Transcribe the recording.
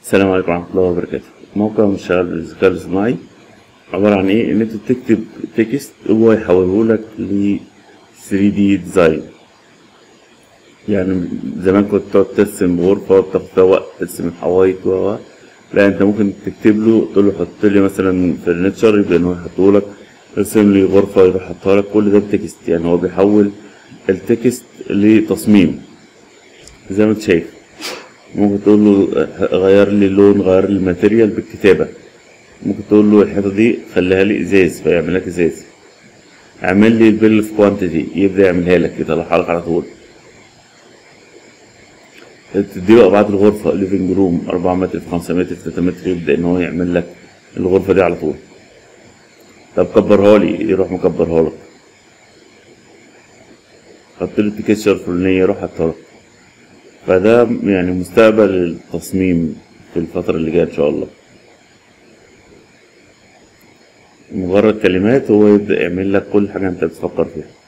السلام عليكم ورحمة الله وبركاته موقع مشتغل بالذكاء الاصطناعي عبارة عن ايه ان انت تكتب تكست هو يحوله لك ل 3 دي ديزاين يعني زمان كنت تقعد ترسم غرفة وبتاخد فيها وقت ترسم الحوايط و لا انت ممكن تكتب له تقول له حط لي مثلا فرنتشر يبقى ان هو يحطه لك ارسم لي غرفة يروح يحطها لك كل ده بتكست يعني هو بيحول التكست لتصميم زي ما انت شايف ممكن تقول له غير لي اللون غير لي الماتيريال بالكتابة ممكن تقول له الحيطة دي خليها لي ازاز فيعمل لك ازاز اعمل لي البيل في كوانتيتي يبدأ يعملها لك يطلعها لك على طول تديله ابعاد الغرفة ليفنج روم أربعة متر في خمسة متر في تلاتة متر يبدأ ان هو يعمل لك الغرفة دي على طول طب كبرها لي يروح مكبرها لك حط لي التكستشر الفلانية يروح حطها لك فده يعني مستقبل التصميم في الفترة اللي جاية إن شاء الله مجرد كلمات هو يبدأ يعمل لك كل حاجة أنت بتفكر فيها